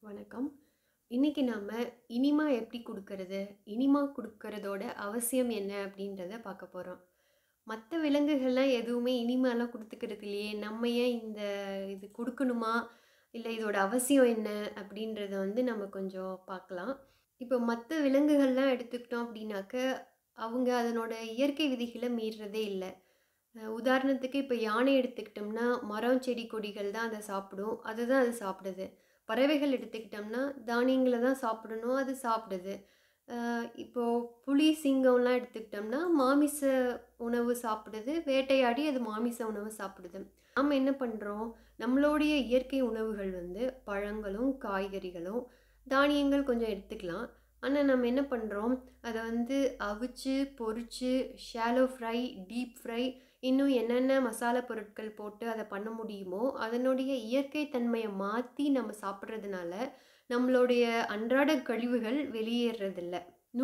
வணக்கம். இன்னைக்கு நாம இனிமா எப்படி குடுக்கறது? இனிமா குடுக்கறதோட அவசியம் என்ன? அப்படின்றத பார்க்க போறோம். மத்த விலங்குகள்லாம் எதுவுமே இனிமாலாம் குடுத்துக்கிறது இல்லையே! நம்ம ஏன் இந்த இது குடுக்கணுமா? இல்ல இதோட அவசியம் என்ன? அப்படின்றத வந்து நம்ம கொஞ்சம் பார்க்கலாம். இப்போ மத்த விலங்குகள்லாம் எடுத்துக்கிட்டோம் அப்படின்னாக்க, அவங்க அதனோட இயற்கை விதிகள மீறுறதே இல்ல. அ உதாரணத்துக்கு இப்ப யானை எடுத்துக்கிட்டோம்னா, மரம், செடி, கொடிகள் தான் அத சாப்பிடும். அதுதான் அது சாப்பிடுது. பறவைகள் எடுத்துக்கிட்டோம்னா, தானியங்கள தான் சாப்பிடணும். அது சாப்பிடுது. அ இப்போ புலி, சிங்கம்லாம் எடுத்துக்கிட்டோம்னா, மாமிச உணவு சாப்பிடுது. வேட்டையாடி அது மாமிச உணவு சாப்பிடுது. நாம என்ன பண்றோம்? நம்மளுடைய இயற்கை உணவுகள் வந்து பழங்களும், காய்கறிகளும், தானியங்கள் கொஞ்சம் எடுத்துக்கலாம். ஆனா நம்ம என்ன பண்றோம்? அத வந்து அவிச்சு, பொரிச்சு, ஷாலோ ஃப்ரை, டீப் ஃப்ரை இன்னும் என்னென்ன மசாலா பொருட்கள் போட்டு அத பண்ண முடியுமோ, அதனுடைய இயற்கை தன்மைய மாத்தி நம்ம சாப்பிடுறதுனால, நம்மளுடைய அன்றாட கழிவுகள் வெளியேறதில்ல.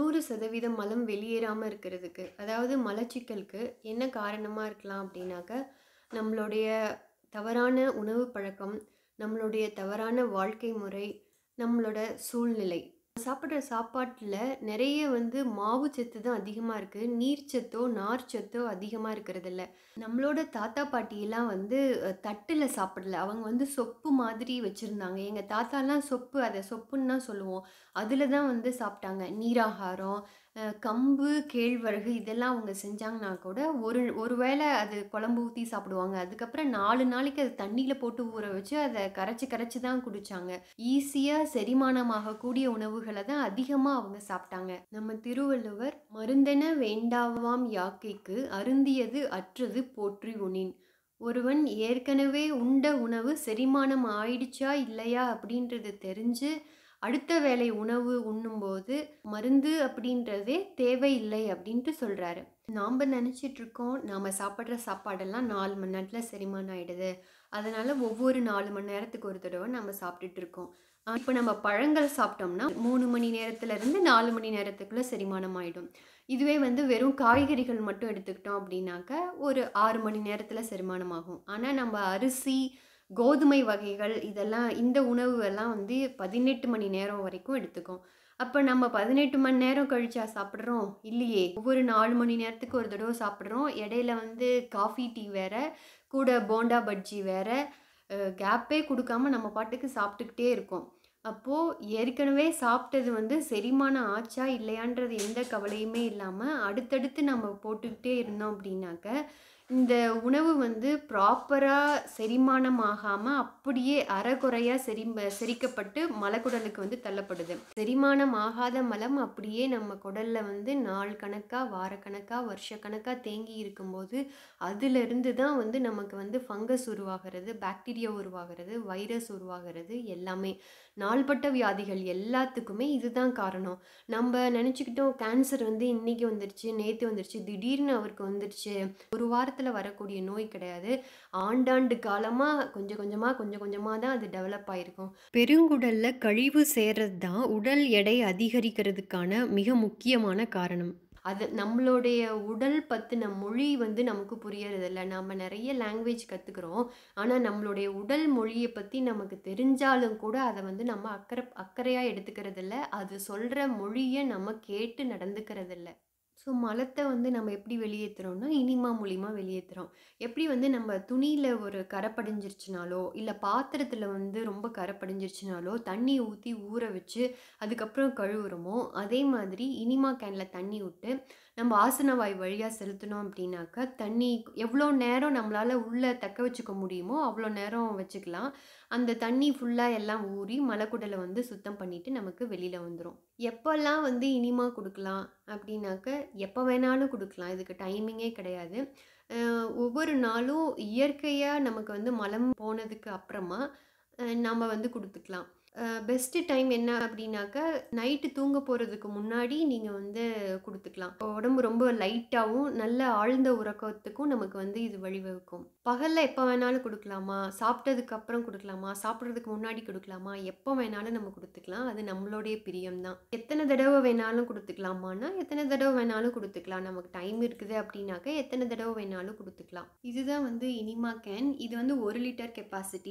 100% மலம் வெளியேறாம இருக்கிறதுக்கு, அதாவது மலச்சிக்கலுக்கு என்ன காரணமா இருக்கலாம் அப்படின்னாக்க, நம்மளுடைய தவறான உணவு பழக்கம், நம்மளுடைய தவறான வாழ்க்கை முறை, நம்மளோட சூழ்நிலை. சாப்பிடுற சாப்பாட்டுல நெறைய வந்து மாவு சத்து தான் அதிகமா இருக்கு. நீர் சத்தோ, நார் சத்தோ அதிகமா இருக்கிறதில்ல. நம்மளோட தாத்தா, பாட்டிலாம் வந்து அ தட்டுல சாப்பிடல. அவங்க வந்து சொப்பு மாதிரி வச்சிருந்தாங்க. எங்க தாத்தாலாம் சொப்பு அத சொப்புன்னு தான் சொல்லுவோம். அதுல தான் வந்து சாப்பிட்டாங்க. நீராகாரம், அ கம்பு, கேழ்வரகு இதெல்லாம் அவங்க செஞ்சாங்கன்னா கூட, ஒரு ஒரு வேள அது குழம்பு ஊத்தி சாப்பிடுவாங்க. அதுக்கப்புறம் 4 நாளைக்கு அது தண்ணீல போட்டு ஊற வச்சு, அத கரைச்சு கரைச்சு தான் குடிச்சாங்க. ஈஸியா செரிமானமாகக்கூடிய உணவுகள தான் அதிகமா அவங்க சாப்பிட்டாங்க. நம்ம திருவள்ளுவர், "மருந்தென வேண்டாவாம் யாக்கைக்கு அருந்தியது அற்றது போற்றி உணின்." ஒருவன் ஏற்கனவே உண்ட உணவு செரிமானம் ஆயிடுச்சா, இல்லையா அப்படின்றது தெரிஞ்சு, அடுத்த வேளை உணவு உண்ணும்போது, மருந்து அப்படின்றதே தேவையில்லை அப்படின்ட்டு சொல்றாரு. நாம நெனச்சிட்டு இருக்கோம், நாம சாப்பிடுற சாப்பாடெல்லாம் 4 மணி நேரத்துல செரிமானம் ஆயிடுது. அதனால ஒவ்வொரு 4 மணி நேரத்துக்கு ஒரு தடவ நம்ம சாப்பிட்டுட்டு இருக்கோம். அ இப்ப நம்ம பழங்கள் சாப்பிட்டோம்னா, 3 மணி நேரத்துலருந்து 4 மணி நேரத்துக்குள்ள செரிமானம் ஆயிடும். இதுவே வந்து வெறும் காய்கறிகள் மட்டும் எடுத்துக்கிட்டோம் அப்படின்னாக்க, ஒரு 6 மணி நேரத்துல செரிமானம் ஆகும். ஆனா நம்ம அரிசி, கோதுமை வகைகள் இதெல்லாம் இந்த உணவு எல்லாம் வந்து 18 மணி நேரம் வரைக்கும் எடுத்துக்கும். அப்ப நம்ம 18 மணி நேரம் கழிச்சா சாப்பிடுறோம்? இல்லையே! ஒவ்வொரு 4 மணி நேரத்துக்கு ஒரு தடவ சாப்பிடுறோம். இடையில வந்து காஃபி, டீ வேற, கூட போண்டா, பஜ்ஜி வேற, அ கேப்பே குடுக்காம நம்ம பாட்டுக்கு சாப்பிட்டுக்கிட்டே இருக்கோம். அப்போ ஏற்கனவே சாப்பிட்டது வந்து செரிமானம் ஆச்சா, இல்லையான்றது எந்த கவலையுமே இல்லாம, அடுத்தடுத்து நம்ம போட்டுக்கிட்டே இருந்தோம் அப்படின்னாக்க, இந்த உணவு வந்து ப்ராப்பரா செரிமானம் ஆகாம, அப்படியே அரைகுறையா செரிம்ப செரிக்கப்பட்டு மலக்குடலுக்கு வந்து தள்ளப்படுது. செரிமானம் ஆகாத மலம் அப்படியே நம்ம குடல்ல வந்து நாள் கணக்கா, வாரக்கணக்கா, வருஷக்கணக்கா தேங்கி இருக்கும்போது, அதிலிருந்து தான் வந்து நமக்கு வந்து ஃபங்கஸ் உருவாகிறது, பாக்டீரியா உருவாகிறது, வைரஸ் உருவாகிறது எல்லாமே. நாள்பட்ட வியாதிகள் எல்லாத்துக்குமே இதுதான் காரணம். நம்ப நெனச்சுக்கிட்டோம் கேன்சர் வந்து இன்னைக்கு வந்துருச்சு, நேத்து வந்துருச்சு, திடீர்னு அவருக்கு வந்துருச்சு. ஒரு வாரத்துல வரக்கூடிய நோய் கிடையாது. ஆண்டாண்டு காலமா கொஞ்சம் கொஞ்சமா, கொஞ்சம் கொஞ்சமா தான் அது டெவலப் ஆயிருக்கும். பெருங்குடல்ல கழிவு சேர்றது தான் உடல் எடை அதிகரிக்கிறதுக்கான மிக முக்கியமான காரணம். அது நம்மளுடைய உடல் பத்தின மொழி வந்து நமக்கு புரியறதில்ல. நாம நெறைய லாங்குவேஜ் கத்துக்கிறோம். ஆனா நம்மளுடைய உடல் மொழிய பத்தி நமக்கு தெரிஞ்சாலும் கூட, அத வந்து நம்ம அக்கற அக்கறையா எடுத்துக்கிறதில்ல. அது சொல்ற மொழிய நம்ம கேட்டு நடந்துக்கிறதில்ல. ஸோ மலத்த வந்து நம்ம எப்படி வெளியேத்துறோம்னா, இனிமா மூலியமா வெளியேத்துறோம். எப்படி வந்து நம்ம துணியில ஒரு கரை படிஞ்சிருச்சுனாலோ, இல்ல பாத்திரத்துல வந்து ரொம்ப கரை படிஞ்சிருச்சுனாலோ, தண்ணிய ஊத்தி ஊற வச்சு, அதுக்கப்புறம் கழுவுறோமோ, அதே மாதிரி இனிமா கேன்ல தண்ணி விட்டு, நம்ம ஆசன வாய் வழியா செலுத்துனோம் அப்படின்னாக்க, தண்ணி எவ்வளோ நேரம் நம்மளால உள்ள தக்க வச்சுக்க முடியுமோ, அவ்வளோ நேரம் வச்சுக்கலாம். அந்த தண்ணி ஃபுல்லா எல்லாம் ஊறி, மலக்குடல வந்து சுத்தம் பண்ணிட்டு நமக்கு வெளியில வந்துரும். எப்பல்லாம் வந்து இனிமா குடுக்கலாம் அப்படின்னாக்க, எப்ப வேணாலும் குடுக்கலாம். இதுக்கு டைமிங்கே கிடையாது. அ ஒவ்வொரு நாளும் இயற்கையா நமக்கு வந்து மலம் போனதுக்கு அப்புறமா, அ நம்ம வந்து குடுத்துக்கலாம். அ பெஸ்ட் டைம் என்ன அப்படின்னாக்க, நைட்டு தூங்க போறதுக்கு முன்னாடி நீங்க வந்து குடுத்துக்கலாம். உடம்பு ரொம்ப லைட்டாவும், நல்ல ஆழ்ந்த உறக்கத்துக்கும் நமக்கு வந்து இது வழிவகுக்கும். பகல்ல எப்ப வேணாலும் குடுக்கலாமா? சாப்பிட்டதுக்கு அப்புறம் குடுக்கலாமா? சாப்பிடுறதுக்கு முன்னாடி குடுக்கலாமா? எப்ப வேணாலும் நம்ம குடுத்துக்கலாம். அது நம்மளுடைய பிரியம் தான். எத்தன தடவ வேணாலும் குடுத்துக்கலாமான்னா, எத்தன தடவ வேணாலும் குடுத்துக்கலாம். நமக்கு டைம் இருக்குது அப்படின்னாக்க, எத்தன தடவ வேணாலும் குடுத்துக்கலாம். இதுதான் வந்து இனிமா கேன். இது வந்து 1 லிட்டர் கெப்பாசிட்டி.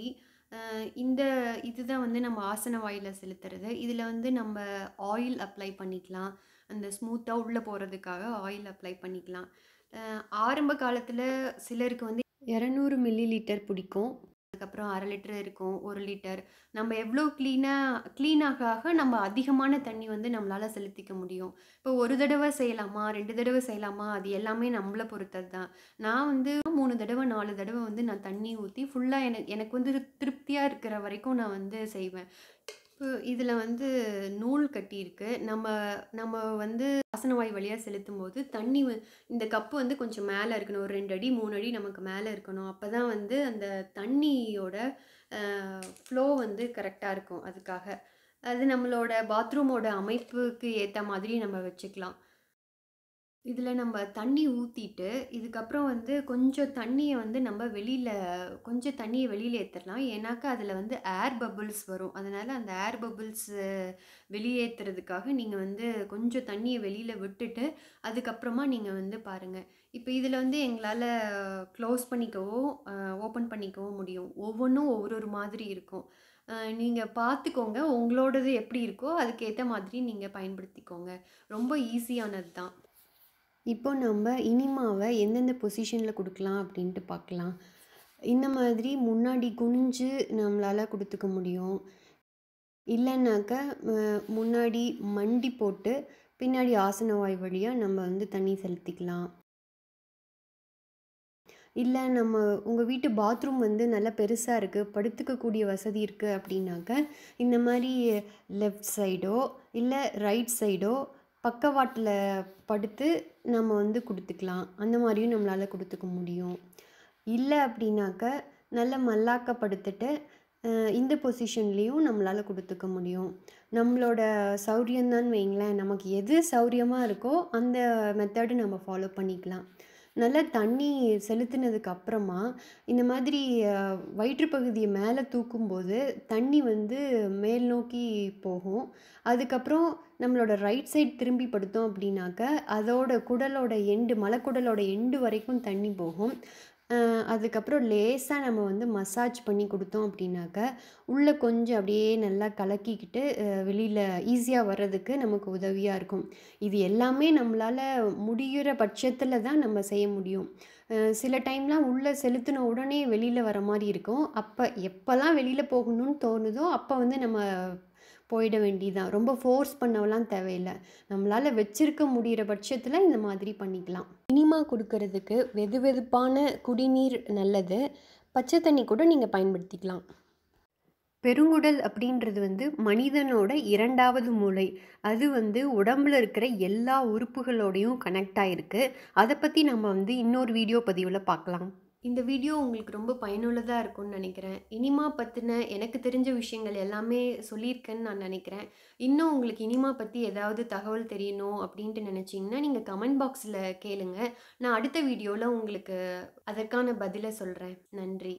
இந்த இதுதான் வந்து நம்ம ஆசன வாயில செலுத்துறது இதில் வந்து நம்ம ஆயில் அப்ளை பண்ணிக்கலாம் அந்த ஸ்மூத்தாக உள்ளே போகிறதுக்காக ஆயில் அப்ளை பண்ணிக்கலாம் அஹ் ஆரம்ப காலத்தில் சிலருக்கு வந்து இரநூறு மில்லி லிட்டர் பிடிக்கும் அதுக்கப்புறம் அரை லிட்டர் இருக்கும் ஒரு லிட்டர் நம்ம எவ்வளோ க்ளீனாக க்ளீனாக ஆக நம்ம அதிகமான தண்ணி வந்து நம்மளால் செலுத்திக்க முடியும் இப்போ ஒரு தடவை செய்யலாமா ரெண்டு தடவை செய்யலாமா அது எல்லாமே நம்மளை பொறுத்தது தான் நான் வந்து மூணு தடவை நாலு தடவை வந்து நான் தண்ணி ஊற்றி ஃபுல்லாக எனக்கு எனக்கு வந்து திருப்தியாக இருக்கிற வரைக்கும் நான் வந்து செய்வேன் இப்போ இதில் வந்து நூல் கட்டியிருக்கு நம்ம நம்ம வந்து ஆசனவாய் வழியாக செலுத்தும் போது தண்ணி வ- இந்த கப்பு வந்து கொஞ்சம் மேலே இருக்கணும் ஒரு ரெண்டு அடி மூணு அடி நமக்கு மேலே இருக்கணும் அப்போ தான் வந்து அந்த தண்ணியோட ஃப்ளோ வந்து கரெக்டாக இருக்கும் அதுக்காக அது நம்மளோட பாத்ரூமோட அமைப்புக்கு ஏற்ற மாதிரி நம்ம வச்சுக்கலாம் இதில் நம்ம தண்ணி ஊற்றிட்டு இதுக்கப்புறம் வந்து கொஞ்சம் தண்ணியை வந்து நம்ம வெளியில் கொஞ்சம் தண்ணியை வெளியில் ஏற்றிடலாம் ஏன்னாக்கா அதில் வந்து ஏர் பபிள்ஸ் வரும் அதனால் அந்த ஏர் பபிள்ஸ் வெளியேற்றுறதுக்காக நீங்கள் வந்து கொஞ்சம் தண்ணியை வெளியில் விட்டுட்டு அதுக்கப்புறமா நீங்கள் வந்து பாருங்கள் இப்போ இதில் வந்து எங்களால் க்ளோஸ் பண்ணிக்கவோ ஓப்பன் பண்ணிக்கவோ முடியும் ஒவ்வொன்றும் ஒவ்வொரு ஒரு மாதிரி இருக்கும் நீங்கள் பார்த்துக்கோங்க உங்களோடது எப்படி இருக்கோ அதுக்கேற்ற மாதிரி நீங்கள் பயன்படுத்திக்கோங்க ரொம்ப ஈஸியானது தான் இப்போ நம்ம இனிமாவை எந்தெந்த பொசிஷனில் கொடுக்கலாம் அப்படின்ட்டு பார்க்கலாம் இந்த மாதிரி முன்னாடி குனிஞ்சு நம்மளால் கொடுத்துக்க முடியும் இல்லைன்னாக்க அஹ், முன்னாடி மண்டி போட்டு பின்னாடி ஆசன வாய் வழியாக நம்ம வந்து தண்ணி செலுத்திக்கலாம் இல்லை நம்ம உங்கள் வீட்டு பாத்ரூம் வந்து நல்லா பெருசாக இருக்குது படுத்துக்கக்கூடிய வசதி இருக்குது அப்படின்னாக்க இந்த மாதிரி லெஃப்ட் சைடோ இல்லை ரைட் சைடோ பக்கவாட்டில் படுத்து நம்ம வந்து கொடுத்துக்கலாம் அந்த மாதிரியும் நம்மளால் கொடுத்துக்க முடியும் இல்லை அப்படின்னாக்க நல்ல மல்லாக்க படுத்துட்டு அஹ், இந்த பொசிஷன்லேயும் நம்மளால் கொடுத்துக்க முடியும் நம்மளோட சௌரியம்தான் வைங்களேன் நமக்கு எது சௌரியமாக இருக்கோ அந்த மெத்தடு நம்ம ஃபாலோ பண்ணிக்கலாம் நல்லா தண்ணி செலுத்தினதுக்கு அப்புறமா இந்த மாதிரி அஹ், வயிற்றுப்பகுதியை மேலே தூக்கும்போது தண்ணி வந்து மேல் நோக்கி போகும் அதுக்கப்புறம் நம்மளோட ரைட் சைடு திரும்பி படுத்தோம் அப்படின்னாக்க அதோட குடலோட எண்டு மலைக்குடலோட எண்டு வரைக்கும் தண்ணி போகும் அஹ், அதுக்கப்புறம் லேசாக நம்ம வந்து மசாஜ் பண்ணி கொடுத்தோம் அப்படின்னாக்க உள்ளே கொஞ்சம் அப்படியே நல்லா கலக்கிக்கிட்டு வெளியில் ஈஸியாக வர்றதுக்கு நமக்கு உதவியாக இருக்கும் இது எல்லாமே நம்மளால் முடிகிற பட்சத்தில் தான் நம்ம செய்ய முடியும் அஹ் சில டைம்லாம் உள்ளே செலுத்தின உடனே வெளியில் வர மாதிரி இருக்கும் அப்போ எப்போல்லாம் வெளியில் போகணும்னு தோணுதோ அப்போ வந்து நம்ம போயிட வேண்டியதான் ரொம்ப ஃபோர்ஸ் பண்ணவெல்லாம் தேவையில்லை நம்மளால் வச்சிருக்க முடிகிற பட்சத்தில் இந்த மாதிரி பண்ணிக்கலாம் இனிமா கொடுக்கறதுக்கு வெது வெதுப்பான குடிநீர் நல்லது பச்சை தண்ணி கூட நீங்கள் பயன்படுத்திக்கலாம் பெருங்குடல் அப்படின்றது வந்து மனிதனோட இரண்டாவது மூளை அது வந்து உடம்புல இருக்கிற எல்லா உறுப்புகளோடையும் கனெக்ட் ஆகிருக்கு அதை பற்றி நம்ம வந்து இன்னொரு வீடியோ பதிவில் பார்க்கலாம் இந்த வீடியோ உங்களுக்கு ரொம்ப பயனுள்ளதாக இருக்கும்னு நினைக்கிறேன் இனிமா பற்றின எனக்கு தெரிஞ்ச விஷயங்கள் எல்லாமே சொல்லியிருக்கேன்னு நான் நினைக்கிறேன் இன்னும் உங்களுக்கு இனிமா பற்றி ஏதாவது தகவல் தெரியணும் அப்படின்ட்டு நினச்சிங்கன்னா நீங்கள் கமெண்ட் பாக்ஸில் கேளுங்க நான் அடுத்த வீடியோவில் உங்களுக்கு அதற்கான பதிலை சொல்கிறேன் நன்றி